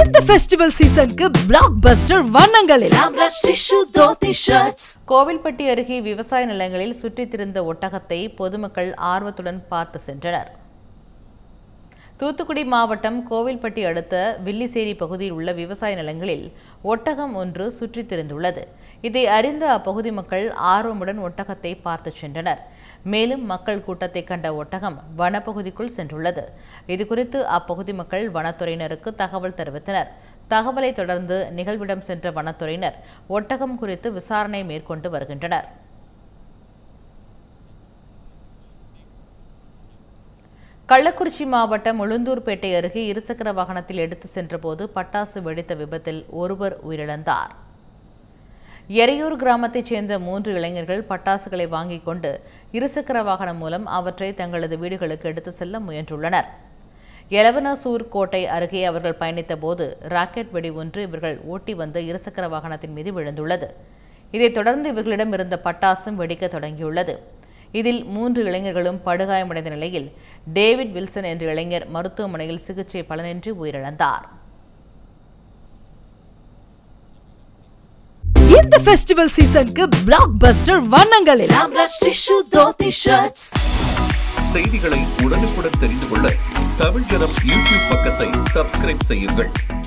இந்த ஃபெஸ்டிவல் சீசனுக்கு blockbuster வண்ணங்களில் ஆம்ரஷ் டிஷ்யூ தோத்தி ஷர்ட்ஸ் கோவில்பட்டி அருகே விவசாய நிலங்களில் சுற்றித் திரிந்த ஒட்டகத்தை பொதுமக்கள் ஆர்வத்துடன் பார்த்து சென்றனர் தூத்துக்குடி மாவட்டம் கோவில்பட்டி அடுத்த வில்லிசேரி பகுதியில் உள்ள விவசாய நிலங்களில் ஒட்டகம் ஒன்று சுற்றித் திரிந்துள்ளது இதை அறிந்த அப்பகுதி மக்கள் ஆர்வமுடன் ஒட்டகத்தை பார்த்து சென்றனர் மேலும் மக்கள் கூட்டத்தை கண்ட ஒட்டகம் வனப்பகுதிக்குள் சென்றுள்ளது இதுகுறித்து அப்பகுதி மக்கள் வனத்துறையினருக்கு தகவல் தெரிவித்தனர் தகவலை தொடர்ந்து நிகழ்விடம் சென்ற வனத்துறையினர் ஒட்டகம் குறித்து விசாரணை மேற்கொண்டு வருகின்றனர் கள்ளக்குறிச்சி மாவட்டம் உளுந்தூர்பேட்டை அருகே இருசக்கர வாகனத்தில் எடுத்து சென்றபோது பட்டாசு வெடித்த விபத்தில் ஒருவர் உயிரிழந்தார் எரையூர் கிராமத்தைச் சேர்ந்த மூன்று இளைஞர்கள் பட்டாசுகளை வாங்கிக் கொண்டு இருசக்கர வாகனம் மூலம் அவற்றை தங்களது வீடுகளுக்கு எடுத்து செல்ல முயன்றுள்ளனர் எலவனசூர் கோட்டை அருகே அவர்கள் பயணித்த போது ராக்கெட் வெடி ஒன்று இவர்கள் ஓட்டி வந்த இருசக்கர வாகனத்தின் மீது விழுந்துள்ளது இதைத் தொடர்ந்து இவர்களிடம் இருந்த பட்டாசும் வெடிக்க தொடங்கியுள்ளது இதில் மூன்று இளைஞர்களும் படுகாயமடைந்த நிலையில் டேவிட் வில்சன் என்ற இளைஞர் மருத்துவமனையில் சிகிச்சை பலனின்றி உயிரிழந்தார் இந்த ஃபெஸ்டிவல் சீசனுக்கு பிளாக் பஸ்டர் வண்ணங்களில் ஆம்ரஷ் டிஷ்யூ தோத்தி ஷர்ட்ஸ் செய்திகளை உடனுக்குடன் தெரிந்து கொள்ள தமிழ் ஜனம் யூடியூப் பக்கத்தை சப்ஸ்கிரைப் செய்யுங்கள்